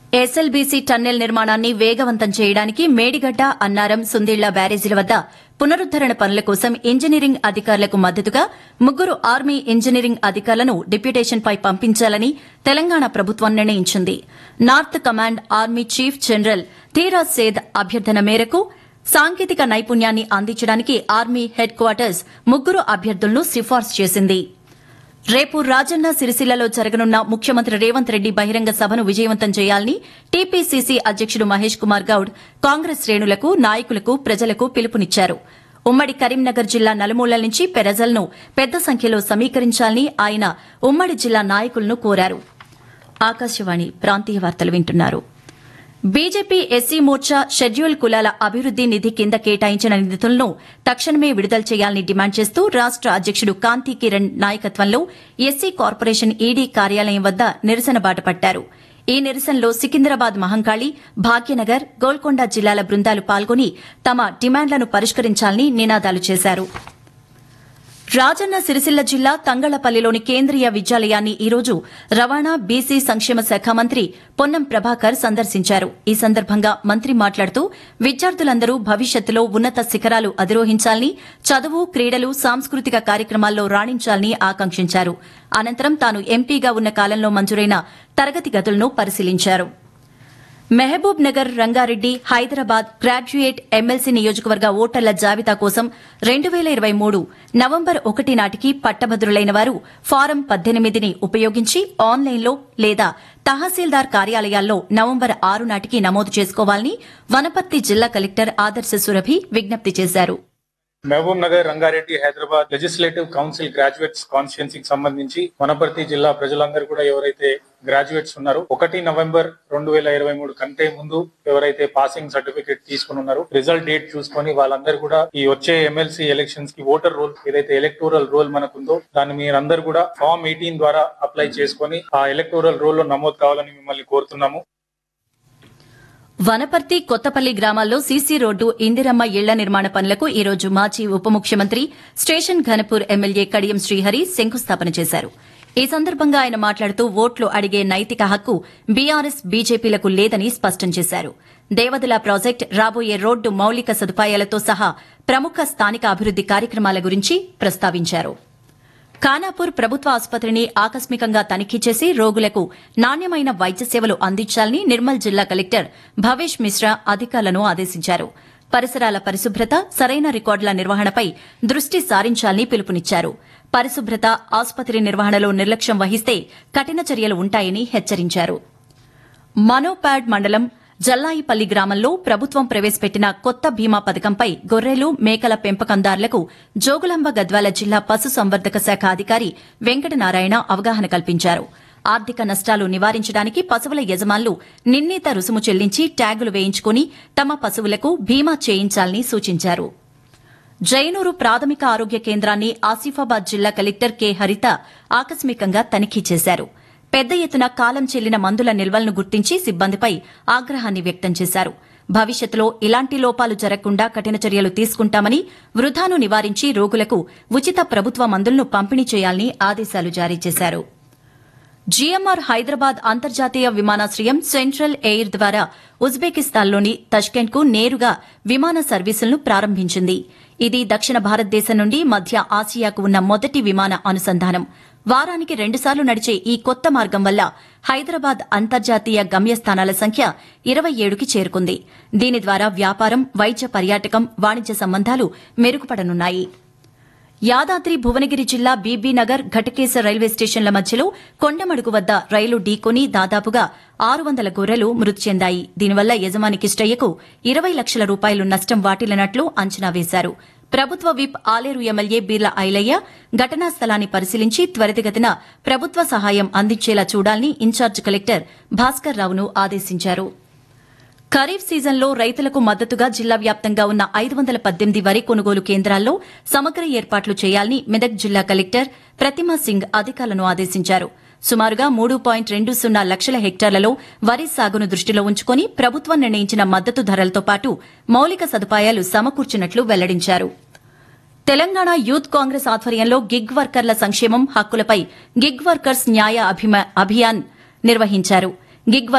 SLBC tunnel నిర్మాణాన్ని వేగవంతం చేయడానికి మేడిగడ్డ అన్నారం సుందిళ్ల బ్యారేజీల వద్ద పునరుద్దరణ పనుల కోసం ఇంజనీరింగ్ అధికారులకు మద్దతుగా ముగ్గురు ఆర్మీ ఇంజనీరింగ్ అధికారులను డిప్యుటేషన్పై పంపించాలని తెలంగాణ ప్రభుత్వం నిర్ణయించింది north command army chief general Dheeraj Seth అభ్యర్థన మేరకు సాంకేతిక నైపుణ్యాన్ని అందించడానికి ఆర్మీ హెడ్ క్వార్టర్స్ ముగ్గురు అభ్యర్థులను సిఫార్సు చేసింది రేపు రాజన్న సిరిసిల్లలో జరగనున్న ముఖ్యమంత్రి రేవంత్ రెడ్డి బహిరంగ సభను విజయవంతం చేయాలని టీపీసీసీ అధ్యకుడు మహేష్ కుమార్ గౌడ్ కాంగ్రెస్ శ్రేణులకు నాయకులకు ప్రజలకు పిలుపునిచ్చారు ఉమ్మడి కరీంనగర్ జిల్లా నలుమూలల నుంచి ప్రజలను పెద్ద సంఖ్యలో సమీకరించాలని ఆయన ఉమ్మడి జిల్లా నాయకులను కోరారు ఆకాశవాణి ప్రాంతీయ వార్తలు వింటున్నారు బీజేపీ ఎస్సీ మోర్చా షెడ్యూల్ కులాల అభివృద్ది నిధి కింద కేటాయించిన నిధులను తక్షణమే విడుదల చేయాలని డిమాండ్ చేస్తూ రాష్ట అధ్యకుడు కాంతి కిరణ్ నాయకత్వంలో ఎస్సీ కార్పొరేషన్ ఈడీ కార్యాలయం వద్ద నిరసన బాట పట్టారు ఈ నిరసనలో సికింద్రాబాద్ మహంకాళి భాగ్యనగర్ గోల్కొండ జిల్లాల బృందాలు పాల్గొని తమ డిమాండ్లను పరిష్కరించాలని నినాదాలు చేశారు రాజన్న సిరిసిల్ల జిల్లా తంగళ్లపల్లిలోని కేంద్రీయ విద్యాలయాన్ని ఈరోజు రవాణా బీసీ సంక్షేమ శాఖ మంత్రి పొన్నం ప్రభాకర్ సందర్శించారు ఈ సందర్భంగా మంత్రి మాట్లాడుతూ విద్యార్థులందరూ భవిష్యత్తులో ఉన్నత శిఖరాలు అధిరోహించాలని చదువు క్రీడలు సాంస్కృతిక కార్యక్రమాల్లో రాణించాలని ఆకాంక్షించారు అనంతరం తాను ఎంపీగా ఉన్న కాలంలో మంజూరైన తరగతి గదులను పరిశీలించారు మహబూబ్ నగర్ రంగారెడ్డి హైదరాబాద్ గ్రాడ్యుయేట్ ఎమ్మెల్సీ నియోజకవర్గ ఓటర్ల జాబితా కోసం రెండు వేల ఇరవై మూడు నవంబర్ ఒకటి నాటికి పట్టభద్రులైన వారు ఫారం పద్దెనిమిదిని ఉపయోగించి ఆన్లైన్లో లేదా తహసీల్దార్ కార్యాలయాల్లో నవంబర్ ఆరు నాటికి నమోదు చేసుకోవాలని వనపర్తి జిల్లా కలెక్టర్ ఆదర్శ సురభి విజ్ఞప్తి చేశారు Mahabub Nagar Rangareddy Hyderabad legislative council graduates కాన్స్టిట్యున్సీకి సంబంధించి వనపర్తి జిల్లా ప్రజలందరూ కూడా ఎవరైతే గ్రాడ్యుయేట్స్ ఉన్నారో ఒకటి నవంబర్ రెండు వేల ఇరవై మూడు కంటే ముందు ఎవరైతే పాసింగ్ సర్టిఫికేట్ తీసుకుని ఉన్నారో రిజల్ట్ డేట్ చూసుకొని వాళ్ళందరూ కూడా ఈ వచ్చే ఎమ్మెల్సీ ఎలక్షన్స్ కి ఓటర్ రోల్ ఏదైతే ఎలక్టోరల్ రోల్ మనకుందో దాన్ని మీరందరూ కూడా ఫామ్ ఎయిటీన్ ద్వారా అప్లై చేసుకొని ఆ ఎలక్టోరల్ రోల్ లో నమోదు కావాలని మిమ్మల్ని కోరుతున్నాము వనపర్తి కొత్తపల్లి గ్రామాల్లో సీసీ రోడ్డు ఇందిరమ్మ ఇళ్ల నిర్మాణ పనులకు ఈ రోజు మాజీ ఉప ముఖ్యమంత్రి స్టేషన్ ఘనపూర్ ఎమ్మెల్యే కడియం శ్రీహరి శంకుస్థాపన చేశారు ఈ సందర్భంగా ఆయన మాట్లాడుతూ ఓట్లు అడిగే నైతిక హక్కు బీఆర్ఎస్ బీజేపీలకు లేదని స్పష్టం చేశారు దేవదుల ప్రాజెక్టు రాబోయే రోడ్డు మౌలిక సదుపాయాలతో సహా ప్రముఖ స్థానిక అభివృద్ది కార్యక్రమాల గురించి ప్రస్తావించారు ఖానాపూర్ ప్రభుత్వ ఆసుపత్రిని ఆకస్మికంగా తనిఖీ చేసి రోగులకు నాణ్యమైన వైద్య సేవలు అందించాలని నిర్మల్ జిల్లా కలెక్టర్ భవేష్ మిశ్రా అధికారులను ఆదేశించారు పరిసరాల పరిశుభ్రత సరైన రికార్డుల నిర్వహణపై దృష్టి సారించాలని పిలుపునిచ్చారు పరిశుభ్రత ఆసుపత్రి నిర్వహణలో నిర్లక్ష్యం వహిస్తే కఠిన చర్యలు ఉంటాయని హెచ్చరించారు మనోపాడ్ మండలం జల్లాయిపల్లి గ్రామంలో ప్రభుత్వం ప్రవేశపెట్టిన కొత్త బీమా పథకంపై గొర్రెలు మేకల పెంపకందారులకు జోగులాంబ గద్వాల జిల్లా పశు సంవర్ధక శాఖ అధికారి వెంకటనారాయణ అవగాహన కల్పించారు ఆర్థిక నష్టాలు నివారించడానికి పశువుల యజమానులు నిర్ణీత రుసుము చెల్లించి ట్యాగులు వేయించుకుని తమ పశువులకు బీమా చేయించాలని సూచించారు జైనూరు ప్రాథమిక ఆరోగ్య కేంద్రాన్ని ఆసిఫాబాద్ జిల్లా కలెక్టర్ కె హరిత ఆకస్మికంగా తనిఖీ చేశారు పెద్ద ఎత్తున కాలం చెల్లిన మందుల నిల్వలను గుర్తించి సిబ్బందిపై ఆగ్రహాన్ని వ్యక్తం చేశారు భవిష్యత్తులో ఇలాంటి లోపాలు జరగకుండా కఠిన చర్యలు తీసుకుంటామని వృధాను నివారించి రోగులకు ఉచిత ప్రభుత్వ మందులను పంపిణీ చేయాలని ఆదేశాలు జారీ చేశారు జీఎంఆర్ హైదరాబాద్ అంతర్జాతీయ విమానాశ్రయం సెంట్రల్ ఎయిర్ ద్వారా ఉజ్బెకిస్తాన్లోని తష్కెంట్ కు నేరుగా విమాన సర్వీసులను ప్రారంభించింది ఇది దక్షిణ భారతదేశం నుండి మధ్య ఆసియాకు ఉన్న మొదటి విమాన అనుసంధానం వారానికి రెండుసార్లు నడిచే ఈ కొత్త మార్గం వల్ల హైదరాబాద్ అంతర్జాతీయ గమ్యస్థానాల సంఖ్య ఇరవై ఏడుకి చేరుకుంది దీని ద్వారా వ్యాపారం వైద్య పర్యాటకం వాణిజ్య సంబంధాలు మెరుగుపడనున్నాయి యాదాద్రి భువనగిరి జిల్లా బీబీనగర్ ఘటకేశ రైల్వే స్టేషన్ల మధ్యలో కొండమడుగు వద్ద రైలు ఢీకొని దాదాపుగా ఆరు వందల గొర్రెలు మృతి చెందాయి దీనివల్ల యజమాని కిష్టయ్యకు ఇరవై లక్షల రూపాయలు నష్టం వాటిల్లినట్లు అంచనా వేశారు ప్రభుత్వ విప్ ఆలేరు ఎమ్మెల్యే బీర్ల ఐలయ్య ఘటనా స్థలాన్ని పరిశీలించి త్వరితగతిన ప్రభుత్వ సహాయం అందించేలా చూడాలని ఇన్ఛార్జ్ కలెక్టర్ భాస్కర్ రావును ఆదేశించారు ఖరీఫ్ సీజన్లో రైతులకు మద్దతుగా జిల్లా వ్యాప్తంగా ఉన్న ఐదు వందల పద్దెనిమిది వరి కొనుగోలు కేంద్రాల్లో సమగ్ర ఏర్పాట్లు చేయాలని మెదక్ జిల్లా కలెక్టర్ ప్రతిమా సింగ్ అధికారులను ఆదేశించారు సుమారుగా మూడు పాయింట్ రెండు సున్నా లక్షల హెక్టార్లలో వరి సాగును దృష్టిలో ఉంచుకుని ప్రభుత్వం నిర్ణయించిన మద్దతు ధరలతో పాటు మౌలిక సదుపాయాలు సమకూర్చినట్లు వెల్లడించారు తెలంగాణ యూత్ కాంగ్రెస్ ఆధ్వర్యంలో గిగ్ వర్కర్ల సంక్షేమం హక్కులపై గిగ్ వర్కర్స్ న్యాయ అభిమ- అభియాన్ నిర్వహించారు గిగ్